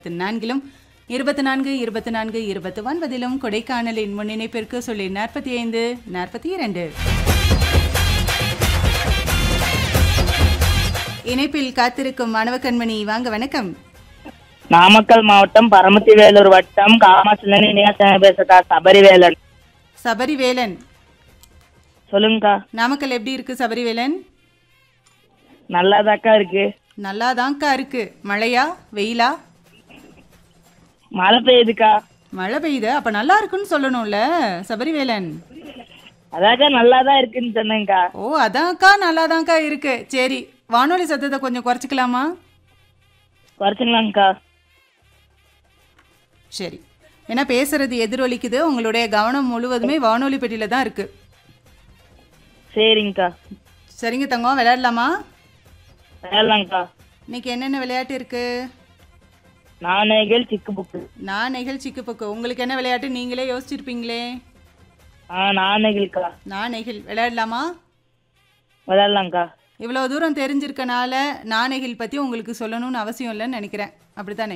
நான்கிலும் இருபத்தி நான்கு இருபத்தி நான்கு இருபத்தி ஒன்பதிலும் கொடைக்கானலின் முன்னிணைப்பிற்கு சொல்லி நாற்பத்தி ஐந்து நாற்பத்தி இரண்டு இணைப்பில் காத்திருக்கும் மாணவ கண்மணி வாங்க வணக்கம் நாமக்கல் மாவட்டம் பரமத்தி வேலூர் வட்டம் காமாசிலனி நேசன் பேசுறக்கா சபரிவேலன் சபரிவேலன் சொல்லுங்கக்கா நாமக்கல் எப்படி இருக்கு சபரிவேலன் நல்லாதாக்கா இருக்கு நல்லாதான்க்கா இருக்கு மழையா வெயிலா மழை பெய்யுதுக்கா மழை பெய்யுது அப்ப நல்லா இருக்குன்னு சொல்லணும்ல சபரிவேலன் அதாக்கா நல்லாதான் இருக்குன்னு சொன்னேங்க்கா ஓ அதான்க்கா நல்லாதான்க்கா இருக்கு சரி வானொலி சத்தத்தை கொஞ்சம் குறைச்சிக்கலாமா குறைச்சுங்களாங்க்கா சரி ஏன்னா பேசுறது எதிரொலிக்குது உங்களுடைய கவனம் முழுவதுமே வானொலி பெட்டியில தான் இருக்கு சரிங்கக்கா சரிங்க தங்கம் விளையாடலாமா வேலாங்க்கா இன்னைக்கு என்னென்ன விளையாட்டு இருக்கு நாணயங்கள் சிக்கு புக்கு நான் நிகழ்ச்சிக்கு பக்கு உங்களுக்கு என்ன விளையாட்டு நீங்களே யோசிச்சிருப்பீங்களே ஆ நாணயங்கள்க்கா நான் நெகிழ் விளையாடலாமா விளையாடலாங்க்கா இவ்வளோ தூரம் தெரிஞ்சிருக்கனால நாணயங்கள் பற்றி உங்களுக்கு சொல்லணும்னு அவசியம் இல்லைன்னு நினைக்கிறேன் அப்படித்தானே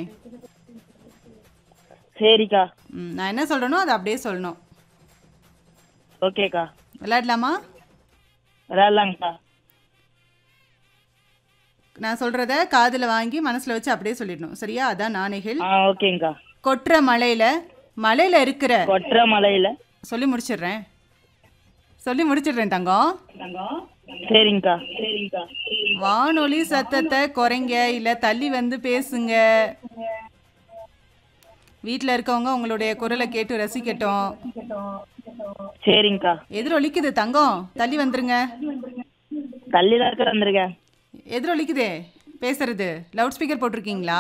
சரிக்கா ம் நான் என்ன சொல்கிறேனோ அதை அப்படியே சொல்லணும் ஓகேக்கா விளையாடலாமா விளையாடலாங்க்கா நான் சொல்கிறத காதில் வாங்கி மனசில் வச்சு அப்படியே சொல்லிடணும் சரியா அதான் நாணயங்கள் ஆ ஓகேங்க்கா கொட்டுற மலையில் மலையில் இருக்கிற கொற்ற மலையில சொல்லி முடிச்சிடுறேன் சொல்லி முடிச்சிடுறேன் தங்கம் சரிங்கக்கா சரிங்கக்கா வானொலி சத்தத்தை குறைங்க இல்லை தள்ளி வந்து பேசுங்க வீட்டில் இருக்கவங்க உங்களுடைய குரலை கேட்டு ரசிக்கட்டும் சரிங்கக்கா எதிரொலிக்குது தங்கம் தள்ளி வந்துருங்க தள்ளி தான் இருக்க வந்திருக்கேன் எதிரொலிக்குதே பேசுறது லவுட் ஸ்பீக்கர் போட்டிருக்கீங்களா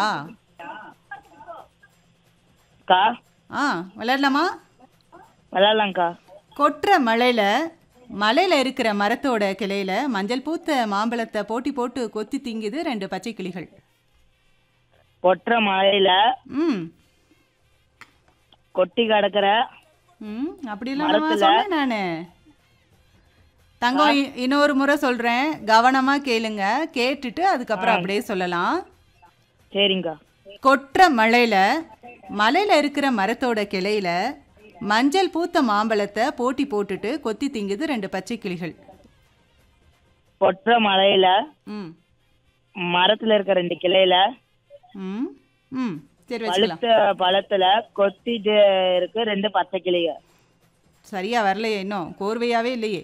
அக்கா ஆ விளையாடலாமா விளையாடலாங்க்கா கொட்டுற மலையில் மலையில் இருக்கிற மரத்தோட கிளையில மஞ்சள் பூத்த மாம்பழத்தை போட்டி போட்டு கொத்தி திங்குது ரெண்டு பச்சை கிளிகள் கொற்ற மலையில ம் கொட்டி கிடக்குற ம் அப்படிலாம் நான் சொன்னேன் நான் தங்கம் இ- இன்னொரு முறை சொல்கிறேன் கவனமாக கேளுங்க கேட்டுட்டு அதுக்கப்புறம் அப்படியே சொல்லலாம் சரிங்கக்கா கொட்டுற மலையில் மலையில் இருக்கிற மரத்தோட கிளையில மஞ்சள் பூத்த மாம்பழத்தை போட்டி போட்டுட்டு கொத்தி திங்குது ரெண்டு பச்சை கிளிகள் கொற்ற மலையில ம் மரத்துல இருக்க ரெண்டு கிளையில ம் ம் சரி வச்சுக்கலாம் பழுத்த பழத்துல கொத்திட்டு இருக்கு ரெண்டு பச்சை கிளிக சரியா வரலையே இன்னும் கோர்வையாவே இல்லையே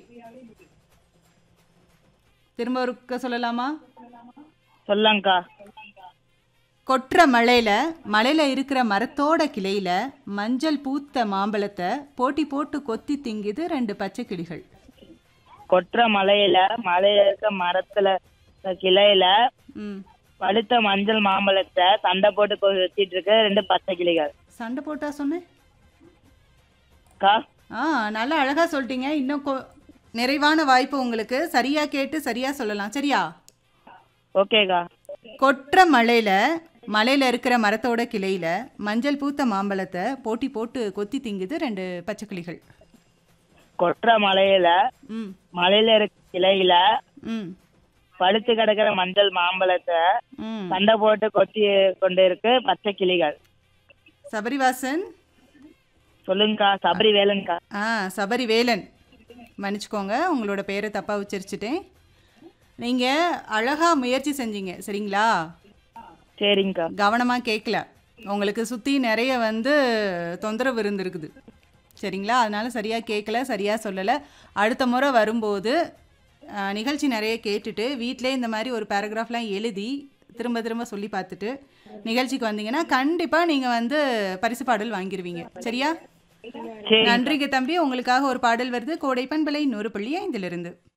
திரும்ப ஒருக்க சொல்லலாமா சொல்லாங்க்கா கொட்டுற மலையில மலையில இருக்கிற மரத்தோட கிளையில மஞ்சள் பூத்த மாம்பழத்தை போட்டி போட்டு கொத்தி திங்குது ரெண்டு பச்சை கிளிகள் கொற்ற மலையில மலையில இருக்க மரத்துல இருக்க கிளையில ம் பழுத்த மஞ்சள் மாம்பழத்தை சண்டை போட்டு கொத்திட்டு இருக்கு ரெண்டு பச்சை கிளிகள் சண்டை போட்டா சொன்னேன் அக்கா ஆ நல்லா அழகா சொல்லிட்டீங்க இன்னும் கொ- நிறைவான வாய்ப்பு உங்களுக்கு சரியா கேட்டு சரியா சொல்லலாம் சரியா ஓகேக்கா கொட்டுற மலையில மலையில இருக்கிற மரத்தோட கிளையில மஞ்சள் பூத்த மாம்பழத்தை போட்டி போட்டு கொத்தி திங்குது ரெண்டு பச்சை கிளிகள் கொற்ற மலையில ம் மலையில இருக்க கிளையில ம் பழுத்து கிடக்குற மஞ்சள் மாம்பழத்தை ம் சண்டை போட்டு கொத்தி கொண்டு இருக்கு பச்சை கிளிகள் சபரிவாசன் சொல்லுங்கக்கா சபரி வேலுங்கக்கா ஆ சபரி வேலன் மன்னிச்சுக்கோங்க உங்களோட பேரை தப்பாக உச்சரிச்சிட்டேன் நீங்கள் அழகாக முயற்சி செஞ்சீங்க சரிங்களா சரிங்கக்கா கவனமாக கேட்கல உங்களுக்கு சுற்றி நிறைய வந்து தொந்தரவு இருந்திருக்குது சரிங்களா அதனால சரியாக கேட்கல சரியாக சொல்லலை அடுத்த முறை வரும்போது ஆ, நிகழ்ச்சி நிறைய கேட்டுட்டு வீட்டிலே இந்த மாதிரி ஒரு பேராகிராஃப்லாம் எழுதி திரும்ப திரும்ப சொல்லி பார்த்துட்டு நிகழ்ச்சிக்கு வந்தீங்கன்னா கண்டிப்பாக நீங்கள் வந்து பரிசு பாடல் வாங்கிடுவீங்க சரியா சரி நன்றிங்க தம்பி உங்களுக்காக ஒரு பாடல் வருது கோடை பண்பலை நூறு புள்ளி ஐந்திலிருந்து